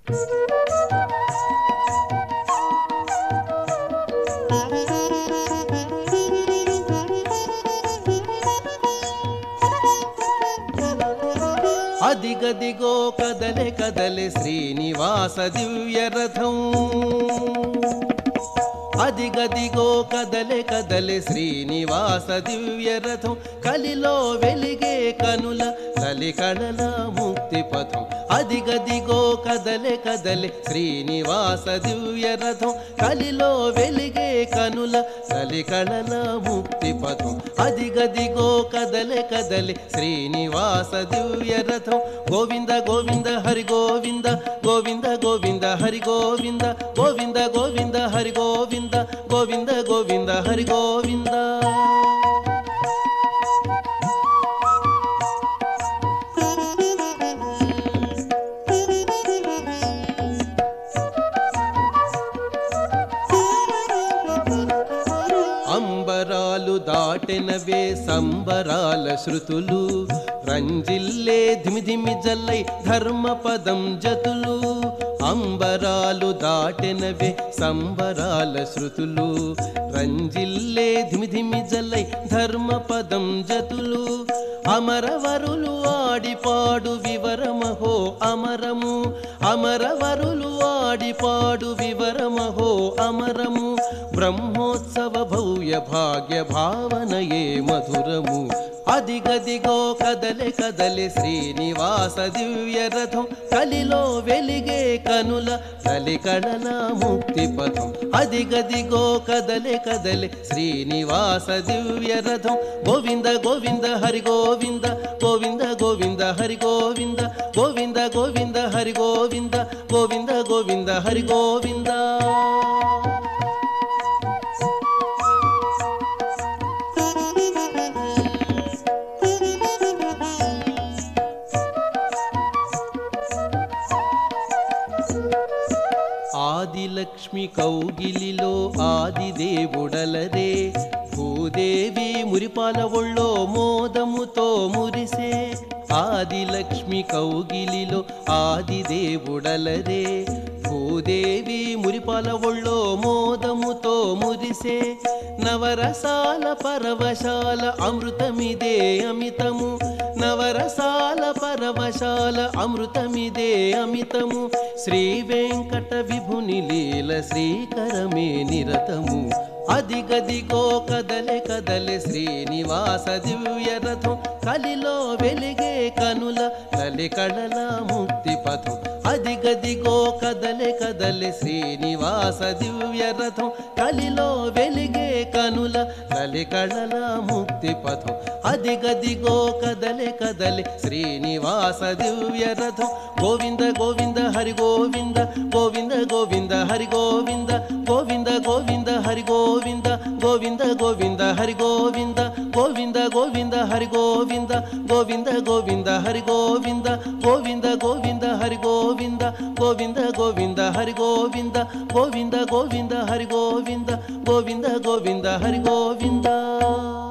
అదిగదిగో కదలే కదలే శ్రీనివాస దివ్య రథం అదిగదిగో కదలే కదలే శ్రీనివాస దివ్య రథం కలిలో వెలిగే కనుల కలికళల ముక్తి పథం అదిగదిగో కదలే కదలే శ్రీనివాస దివ్య రథం కలిలో వెలిగే కనుల కలికళల ముక్తి పథం అదిగదిగో కదలే కదలే శ్రీనివాస దివ్య రథం గోవింద గోవింద హరి గోవింద గోవింద గోవింద హరి గోవింద గోవింద గోవింద హరి గోవింద గోవింద గోవింద హరి గోవింద అంబరాలు దాటెనవే సంబరాల శృతులు రంజిల్లే ధిమిధిమి జల్లై ధర్మపదం జతులు అంబరాలు దాటెనవే సంబరాల శృతులు రంజిల్లే ధిమిధిమి జల్లై ధర్మపదం జతులు అమరవరులు ఆడిపాడు వివరమహో అమరము అమరవరులు ఆడిపాడు వివరమహో అమరము బ్రహ్మోత్సవ భవ్య భాగ్య భావనయే మధురము అదిగదిగో కదలే కదలే శ్రీనివాస దివ్య రథం కలిలో వెలిగే కనుల కలికళల ముక్తి పథం అదిగదిగో కదలే కదలే శ్రీనివాస దివ్య రథం గోవింద గోవింద హరి గోవింద గోవింద గోవింద హరి గోవింద గోవింద గోవింద హరి గోవింద గోవింద గోవింద హరి గోవింద ఆదిలక్ష్మి కౌగిలిలో ఆదిదేవుడలరే భూదేవి మురిపాల ఒళ్ళో మోదముతో మురిసే ఆదిలక్ష్మి కౌగిలిలో ఆదిదేవుడలరే భూదేవి మురిపాల ఒళ్ళో మోదముతో మురిసే నవరసాల పరవశాల అమృతమిదే అమితము నవరసాల పరవశాల అమృతమిదే అమితము శ్రీ వెంకట విభుని లీల శ్రీకరమే నిరతము అదిగదిగో కదలే కదలే శ్రీనివాస దివ్య రథం కలిలో వెలిగే కనుల కలికళల ముక్తి పథం అదిగదిగో కదలే కదలే శ్రీనివాస దివ్య రథం కలిలో వెలిగే కనుల కలికళల ముక్తి పథం అదిగదిగో కదలే కదలే శ్రీనివాస దివ్య రథం గోవింద గోవింద హరి గోవింద గోవింద గోవింద హరి గోవింద గోవింద గోవింద హరి గోవింద గోవింద గోవింద హరి గోవింద గోవింద గోవింద హరి గోవింద గోవింద గోవింద హరి గోవింద గోవింద గోవింద హరి గోవింద గోవింద గోవింద హరి గోవింద గోవింద గోవింద హరి గోవింద గోవింద గోవింద హరి గోవింద